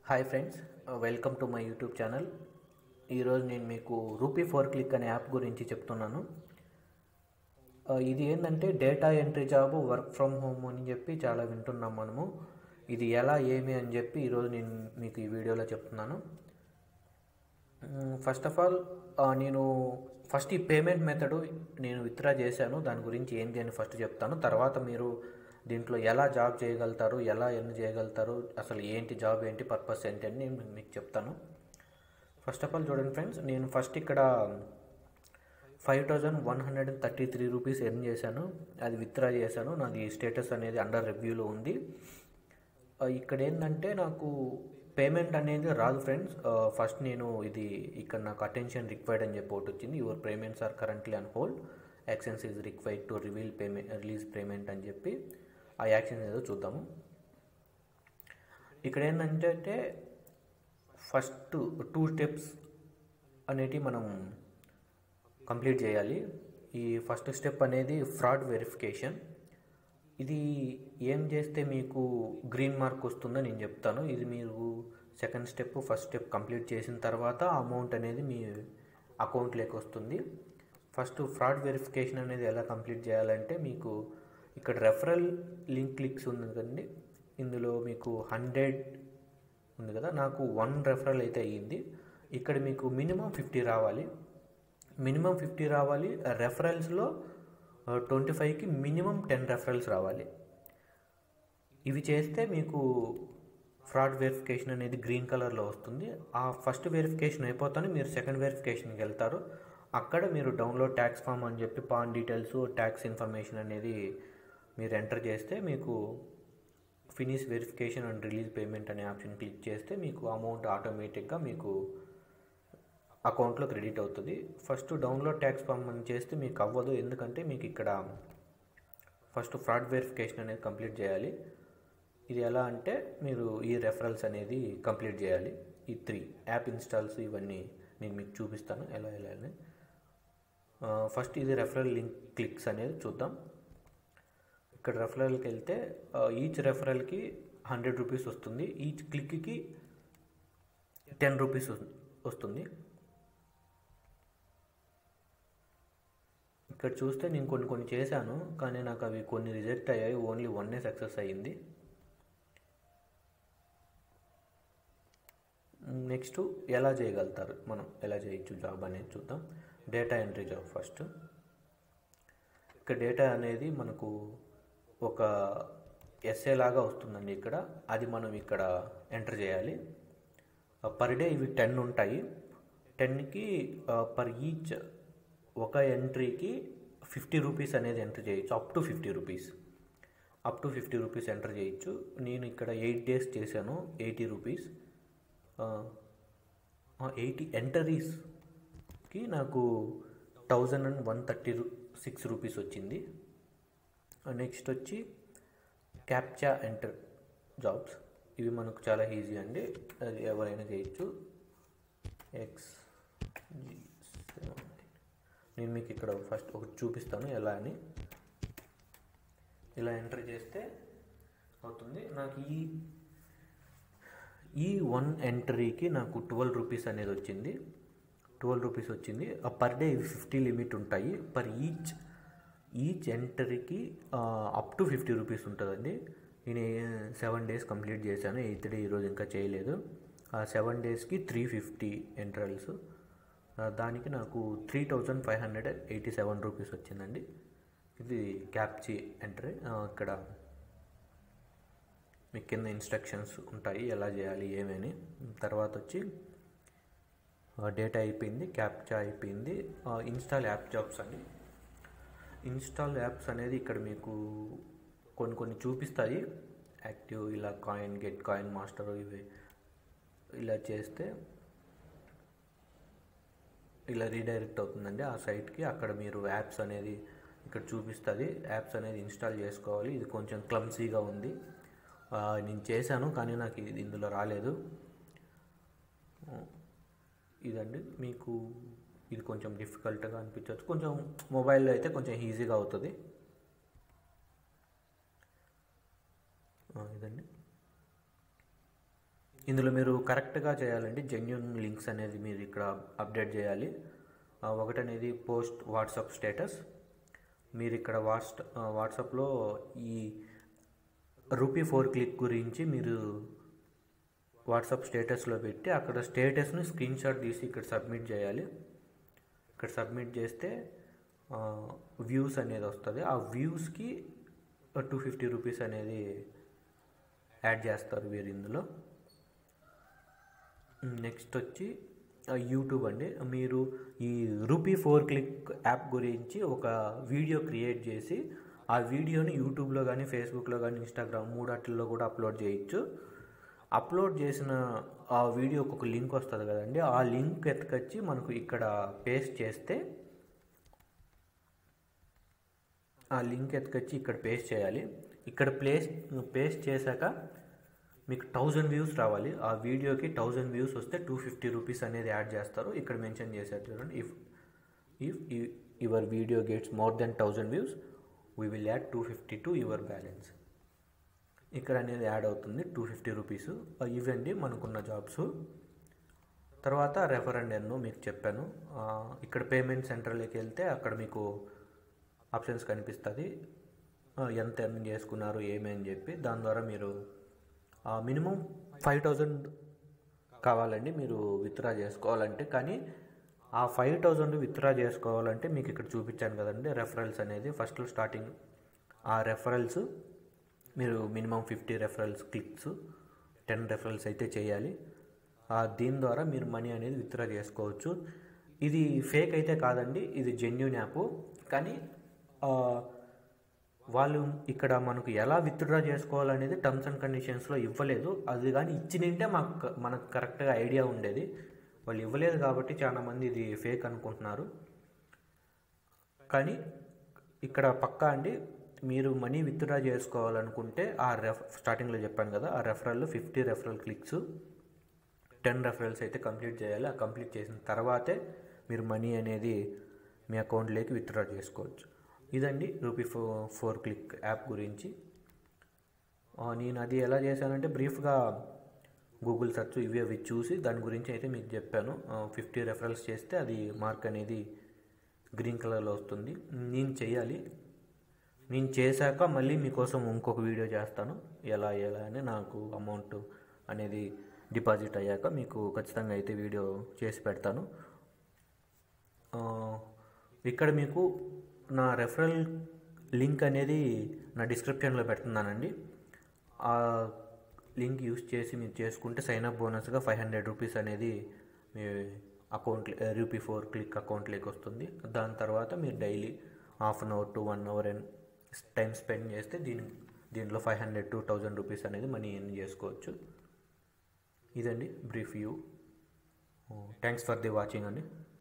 hi friends welcome to my YouTube channel ఈరోజు నేను మీకు రూపీ ఫోర్ క్లిక్ అనే యాప్ గురించి చెప్తున్నాను ఆ, ఇది ఏంటంటే data entry job work from home అని చెప్పి చాలా వింటున్నాం మనము ఇది ఎలా ఏమి అని చెప్పి ఈరోజు నేను మీకు ఈ వీడియోలో చెప్తున్నాను ఫస్ట్ ఆఫ్ ఆల్ నేను ఫస్ట్ ఈ పేమెంట్ మెథడ్ నేను విత్డ్రా చేశాను దాని గురించి ఏంటి అని ఫస్ట్ చెప్తాను తర్వాత మీరు దీంట్లో ఎలా జాబ్ చేయగలుగుతారు ఎలా ఎన్ని చేయగలుగుతారు అసలు ఏంటి జాబ్ ఏంటి పర్పస్ ఏంటి అని నేను మీకు చెప్తాను ఫస్ట్ ఆఫ్ ఆల్ చూడండి ఫ్రెండ్స్ నేను ఫస్ట్ ఇక్కడ five thousand one hundred and thirty three rupees earn చేశాను అది విత్డ్రా చేశాను నాది స్టేటస్ అనేది అండర్ రివ్యూలో ఉంది ఆ, ఇక్కడ ఏంటంటే నాకు పేమెంట్ అనేది రాదు ఫ్రెండ్స్ ఫస్ట్ నేను ఇది ఇక్కడ నాకు అటెన్షన్ రిక్వైర్డ్ అని చెప్పి ఒకటి వచ్చింది your payments are currently on hold actions is required to reveal payment release payment అని చెప్పి ఆ యాక్షన్ ఏదో చూద్దాము ఇక్కడ ఏంటంటే ఫస్ట్ టూ స్టెప్స్ అనేటివి మనం కంప్లీట్ చేయాలి ఈ ఫస్ట్ స్టెప్ అనేది ఫ్రాడ్ వెరిఫికేషన్ ఇది ఏం చేస్తే మీకు గ్రీన్ మార్క్ వస్తుందో నేను చెప్తాను ఇది మీరు second step first step complete చేసిన తర్వాత అమౌంట్ అనేది మీ అకౌంట్లోకి వస్తుంది ఫస్ట్ ఫ్రాడ్ వెరిఫికేషన్ అనేది ఎలా కంప్లీట్ చేయాలంటే మీకు ఇక్కడ రెఫరల్ లింక్ క్లిక్స్ ఉంది కదండి ఇందులో మీకు హండ్రెడ్ ఉంది కదా నాకు వన్ రెఫరల్ అయితే అయ్యింది ఇక్కడ మీకు మినిమం ఫిఫ్టీ రావాలి మినిమం ఫిఫ్టీ రావాలి రెఫరల్స్లో ట్వంటీ ఫైవ్కి మినిమం టెన్ రెఫరల్స్ రావాలి ఇవి చేస్తే మీకు ఫ్రాడ్ వెరిఫికేషన్ అనేది గ్రీన్ కలర్లో వస్తుంది ఆ ఫస్ట్ వెరిఫికేషన్ అయిపోతానే మీరు సెకండ్ వెరిఫికేషన్కి వెళ్తారు అక్కడ మీరు డౌన్లోడ్ ట్యాక్స్ ఫామ్ అని చెప్పి పాన్ డీటెయిల్స్ ట్యాక్స్ ఇన్ఫర్మేషన్ అనేది మీరు ఎంటర్ చేస్తే మీకు finish verification and release payment అనే ఆప్షన్ క్లిక్ చేస్తే మీకు అమౌంట్ ఆటోమేటిక్గా మీకు అకౌంట్లో క్రెడిట్ అవుతుంది ఫస్ట్ డౌన్లోడ్ ట్యాక్స్ ఫామ్ అని చేస్తే మీకు అవ్వదు ఎందుకంటే మీకు ఇక్కడ ఫస్ట్ ఫ్రాడ్ వెరిఫికేషన్ అనేది కంప్లీట్ చేయాలి ఇది ఎలా అంటే మీరు ఈ రెఫరల్స్ అనేది కంప్లీట్ చేయాలి ఈ త్రీ యాప్ ఇన్స్టాల్స్ ఇవన్నీ నేను మీకు చూపిస్తాను ఎలా ఎలా అని ఫస్ట్ ఇది రెఫరల్ లింక్ క్లిక్స్ అనేది చూద్దాం ఇక్కడ రెఫరల్కి వెళ్తే ఈచ్ రెఫరల్కి హండ్రెడ్ రూపీస్ వస్తుంది ఈచ్ క్లిక్కి టెన్ రూపీస్ వస్తుంది ఇక్కడ చూస్తే నేను కొన్ని కొన్ని చేశాను కానీ నాకు అవి కొన్ని రిజెక్ట్ అయ్యాయి ఓన్లీ వన్నే సక్సెస్ అయ్యింది నెక్స్ట్ ఎలా చేయగలుగుతారు మనం ఎలా చేయొచ్చు జాబ్ అనేది చూద్దాం డేటా ఎంట్రీ జాబ్ ఫస్ట్ ఇక్కడ డేటా అనేది మనకు ఒక ఎస్ఏ లాగా వస్తుందండి ఇక్కడ అది మనం ఇక్కడ ఎంటర్ చేయాలి పర్ డే ఇవి టెన్ ఉంటాయి టెన్కి పర్ ఈచ్ ఒక ఎంట్రీకి ఫిఫ్టీ రూపీస్ అనేది ఎంటర్ చేయొచ్చు up to fifty rupees up to fifty rupees enter చేయొచ్చు నేను ఇక్కడ ఎయిట్ డేస్ చేశాను ఎయిటీ రూపీస్ ఎయిటీ ఎంటరీస్కి నాకు thousand and one thirty six rupees వచ్చింది నెక్స్ట్ వచ్చి క్యాప్చా ఎంటర్ జాబ్స్ ఇవి మనకు చాలా ఈజీ అండి అది ఎవరైనా చేయొచ్చు ఎక్స్ జీ సెవెన్ నేను మీకు ఇక్కడ ఫస్ట్ ఒకటి చూపిస్తాను ఎలా అని ఇలా ఎంటర్ చేస్తే అవుతుంది నాకు ఈ ఈ వన్ ఎంట్రీకి నాకు ట్వెల్వ్ రూపీస్ అనేది వచ్చింది ట్వెల్వ్ రూపీస్ వచ్చింది పర్ డే ఇవి ఫిఫ్టీ లిమిట్ ఉంటాయి పర్ ఈచ్ ఈచ్ ఎంట్రీకి అప్ టు ఫిఫ్టీ రూపీస్ ఉంటుందండి నేను సెవెన్ డేస్ కంప్లీట్ చేశాను ఎయిత్ డే ఈరోజు ఇంకా చేయలేదు ఆ సెవెన్ డేస్కి త్రీ ఫిఫ్టీ ఎంట్రల్స్ దానికి నాకు three thousand five hundred eighty seven rupees వచ్చిందండి ఇది క్యాప్చి ఎంట్రీ ఇక్కడ మీకు కింద ఇన్స్ట్రక్షన్స్ ఉంటాయి ఎలా చేయాలి ఏమని తర్వాత వచ్చి డేటా అయిపోయింది క్యాప్చా అయిపోయింది ఇన్స్టాల్ యాప్ జాబ్స్ అండి ఇన్స్టాల్ యాప్స్ అనేది ఇక్కడ మీకు కొన్ని కొన్ని చూపిస్తాయి యాక్టివ్ ఇలా కాయిన్ గెట్ కాయిన్ మాస్టర్ ఇవి ఇలా చేస్తే ఇలా రీడైరెక్ట్ అవుతుందండి ఆ సైట్కి అక్కడ మీరు యాప్స్ అనేది ఇక్కడ చూపిస్తుంది యాప్స్ అనేది ఇన్స్టాల్ చేసుకోవాలి ఇది కొంచెం క్లమ్సీగా ఉంది ఆ, నేను చేశాను కానీ నాకు ఇది ఇందులో రాలేదు ఇదండి మీకు ఇది కొంచెం డిఫికల్ట్గా అనిపించవచ్చు కొంచెం మొబైల్లో అయితే కొంచెం ఈజీగా అవుతుంది ఆ, ఇదండి ఇందులో మీరు కరెక్ట్గా చేయాలండి జెన్యున్ లింక్స్ అనేది మీరు ఇక్కడ అప్డేట్ చేయాలి ఆ, ఒకటి అనేది పోస్ట్ వాట్సాప్ స్టేటస్ మీరు ఇక్కడ వాట్స్ వాట్సాప్లో ఈ రూపీ ఫోర్ క్లిక్ గురించి మీరు వాట్సాప్ స్టేటస్లో పెట్టి అక్కడ స్టేటస్ని స్క్రీన్ షాట్ తీసి ఇక్కడ సబ్మిట్ చేయాలి ఇక్కడ సబ్మిట్ చేస్తే వ్యూస్ అనేది వస్తుంది ఆ వ్యూస్కి టూ ఫిఫ్టీ రూపీస్ అనేది యాడ్ చేస్తారు వీరు ఇందులో నెక్స్ట్ వచ్చి ఆ, యూట్యూబ్ అండి మీరు ఈ రూపీ ఫోర్ క్లిక్ యాప్ గురించి ఒక వీడియో క్రియేట్ చేసి ఆ వీడియోని యూట్యూబ్లో కానీ ఫేస్బుక్లో కానీ ఇన్స్టాగ్రామ్ మూడాటిల్లో కూడా అప్లోడ్ చేయొచ్చు అప్లోడ్ చేసిన ఆ వీడియోకి ఒక లింక్ వస్తుంది కదండి ఆ లింక్ ఎత్తుకొచ్చి మనకు ఇక్కడ పేస్ట్ చేస్తే ఆ లింక్ ఎత్తుకొచ్చి ఇక్కడ పేస్ట్ చేయాలి ఇక్కడ ప్లేస్ పేస్ట్ చేశాక మీకు థౌజండ్ వ్యూస్ రావాలి ఆ వీడియోకి థౌజండ్ వ్యూస్ వస్తే టూ ఫిఫ్టీ రూపీస్ అనేది యాడ్ చేస్తారు ఇక్కడ మెన్షన్ చేశారు చూడండి if if your video gets more then thousand views we will add two fifty to your balance ఇక్కడ అనేది యాడ్ అవుతుంది టూ ఫిఫ్టీ రూపీస్ ఇవండి మనకున్న జాబ్స్ తర్వాత రెఫర్ అండ్ ఎన్నో మీకు చెప్పాను ఆ, ఇక్కడ పేమెంట్ సెంటర్లోకి వెళ్తే అక్కడ మీకు ఆప్షన్స్ కనిపిస్తుంది ఆ, ఎంత ఎర్న్ చేసుకున్నారు ఏమి అని చెప్పి దాని ద్వారా మీరు మినిమం ఫైవ్ థౌజండ్ కావాలండి మీరు విత్డ్రా చేసుకోవాలంటే కానీ ఆ ఫైవ్ థౌజండ్ విత్డ్రా చేసుకోవాలంటే మీకు ఇక్కడ చూపించాను కదండి రెఫరల్స్ అనేది ఫస్ట్లో స్టార్టింగ్ ఆ రెఫరల్స్ మీరు minimum fifty referrals clicks ten referrals అయితే చేయాలి ఆ దీని ద్వారా మీరు మనీ అనేది విత్డ్రా చేసుకోవచ్చు ఇది ఫేక్ అయితే కాదండి ఇది జెన్యున్ యాప్ కానీ ఆ, వాళ్ళు ఇక్కడ మనకు ఎలా విత్డ్రా చేసుకోవాలనేది టర్మ్స్ అండ్ కండిషన్స్లో ఇవ్వలేదు అది కానీ ఇచ్చినింటే మాకు మనకు కరెక్ట్గా ఐడియా ఉండేది వాళ్ళు ఇవ్వలేదు కాబట్టి చాలామంది ఇది ఫేక్ అనుకుంటున్నారు కానీ ఇక్కడ పక్కా అండి మీరు మనీ విత్డ్రా చేసుకోవాలనుకుంటే ఆ రెఫ్ స్టార్టింగ్లో చెప్పాను కదా ఆ referral fifty referral clicks ten referrals అయితే కంప్లీట్ చేయాలి ఆ కంప్లీట్ చేసిన తర్వాతే మీరు మనీ అనేది మీ అకౌంట్లోకి విత్డ్రా చేసుకోవచ్చు ఇదండి రూపీ ఫో ఫోర్ క్లిక్ యాప్ గురించి ఆ, నేను అది ఎలా చేశానంటే బ్రీఫ్గా గూగుల్ సెర్చ్ ఇవి అవి చూసి దాని గురించి అయితే మీకు చెప్పాను ఫిఫ్టీ రెఫరల్స్ చేస్తే అది మార్క్ అనేది గ్రీన్ కలర్లో వస్తుంది నేను చేయాలి నేను చేశాక మళ్ళీ మీకోసం ఇంకొక వీడియో చేస్తాను ఎలా ఎలా అని నాకు అమౌంట్ అనేది డిపాజిట్ అయ్యాక మీకు ఖచ్చితంగా అయితే వీడియో చేసి పెడతాను ఆ, ఇక్కడ మీకు నా రెఫరల్ లింక్ అనేది నా డిస్క్రిప్షన్లో పెడుతున్నానండి ఆ లింక్ యూస్ చేసి మీరు చేసుకుంటే సైన్ అప్ బోనస్గా ఫైవ్ హండ్రెడ్ రూపీస్ అనేది మీ అకౌంట్ రూపీ ఫోర్ క్లిక్ అకౌంట్లోకి వస్తుంది దాని తర్వాత మీరు daily half an hour to one hour and time spend చేస్తే దీని దీంట్లో five hundred to thousand rupees అనేది మనీ ఎర్న్ చేసుకోవచ్చు ఇదండి brief you thanks for the watching అండి